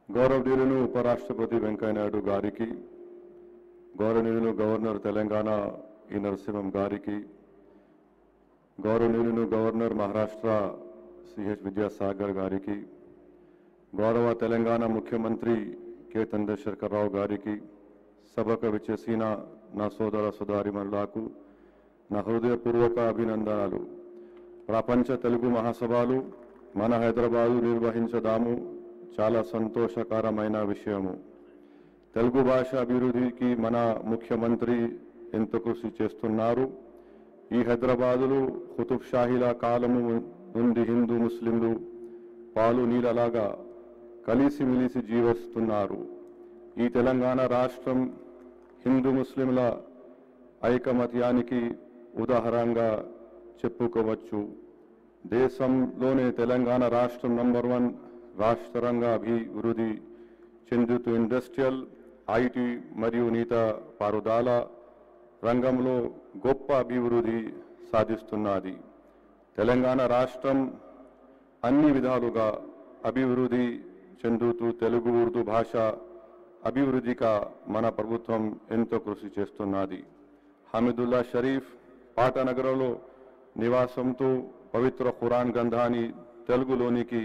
గౌరవనీయులను ఉపరాష్ట్రపతి వెంకయ్యనాయుడు గారికి గౌరవనీయులను గవర్నర్ తెలంగాణ ఈ నరసింహం గారికి గౌరవనీయులను గవర్నర్ మహారాష్ట్ర సిహెచ్ విద్యాసాగర్ గారికి గౌరవ తెలంగాణ ముఖ్యమంత్రి కె చంద్రశేఖర్ రావు గారికి సభకు విచ్చేసిన నా సోదర సోదరిమణులకు నా హృదయపూర్వక అభినందనలు ప్రపంచ తెలుగు మహాసభలు మన హైదరాబాదు నిర్వహించదాము చాలా సంతోషకరమైన విషయము తెలుగు భాష అభివృద్ధికి మన ముఖ్యమంత్రి ఎంత కృషి చేస్తున్నారు ఈ హైదరాబాదులో కుతుబ్ షాహీల కాలము నుండి హిందూ ముస్లింలు పాలు నీళ్ళలాగా కలిసిమెలిసి జీవిస్తున్నారు ఈ తెలంగాణ రాష్ట్రం హిందూ ముస్లింల ఐకమత్యానికి ఉదాహరణగా చెప్పుకోవచ్చు దేశంలోనే తెలంగాణ రాష్ట్రం నంబర్ వన్ రాష్ట్రంగా అభివృద్ధి చెందుతూ ఇండస్ట్రియల్ ఐటీ మరియు నీత పారుదాల రంగంలో గొప్ప అభివృద్ధి సాధిస్తున్నది తెలంగాణ రాష్ట్రం అన్ని విధాలుగా అభివృద్ధి చెందుతూ తెలుగు ఉర్దూ భాష అభివృద్ధిగా మన ప్రభుత్వం ఎంతో కృషి చేస్తున్నది హమీదుల్లా షరీఫ్ పాటనగరంలో నివాసంతో పవిత్ర ఖురాన్ గ్రంథాన్ని తెలుగులోనికి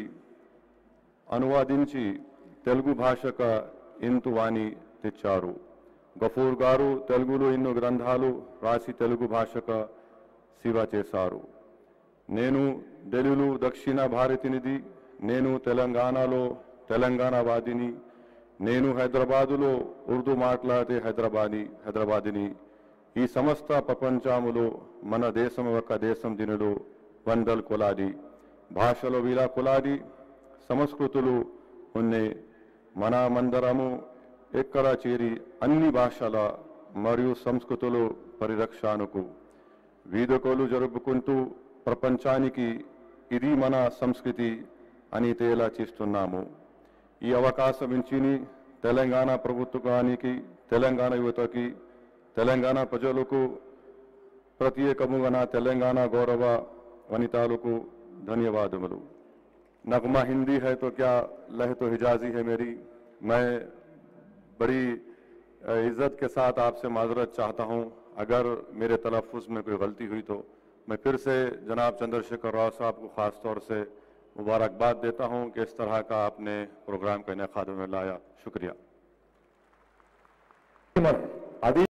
అనువాదించి తెలుగు భాషక ఎంతు వాణి తెచ్చారు గఫూర్ గారు తెలుగులో ఎన్నో గ్రంథాలు రాసి తెలుగు భాషక సేవ చేశారు నేను ఢిల్లీలో దక్షిణ భారతినిధి నేను తెలంగాణలో తెలంగాణవాదిని నేను హైదరాబాదులో ఉర్దూ మాట్లాడితే హైదరాబాదీ హైదరాబాదిని ఈ సమస్త ప్రపంచములో మన దేశం ఒక దేశం దీనిలో వందల కొలాది భాషలో వీలా కొలాది సంస్కృతులు ఉన్నాయి మన మందరము ఎక్కడ చేరి అన్ని భాషల మరియు సంస్కృతులు పరిరక్షణకు వేడుకలు జరుపుకుంటూ ప్రపంచానికి ఇది మన సంస్కృతి అని తేలా చేస్తున్నాము ఈ అవకాశం ఇచ్చిని తెలంగాణ ప్రభుత్వానికి తెలంగాణ యువతకి తెలంగాణ ప్రజలకు ప్రత్యేకముగా నా తెలంగాణ గౌరవ వనితాలకు ధన్యవాదములు नगमा हिंदी है तो क्या लह तो हिजाजी है मेरी मैं बड़ी अ, इज्जत के साथ आपसे माजरत चाहता हूं अगर मेरे तलफ़ुज़ में कोई गलती हुई तो मैं फिर से जनाब चंद्रशेखर राव साहब को ख़ास तौर से मुबारकबाद देता हूं कि इस तरह का आपने प्रोग्राम का इनका में लाया शुक्रिया అది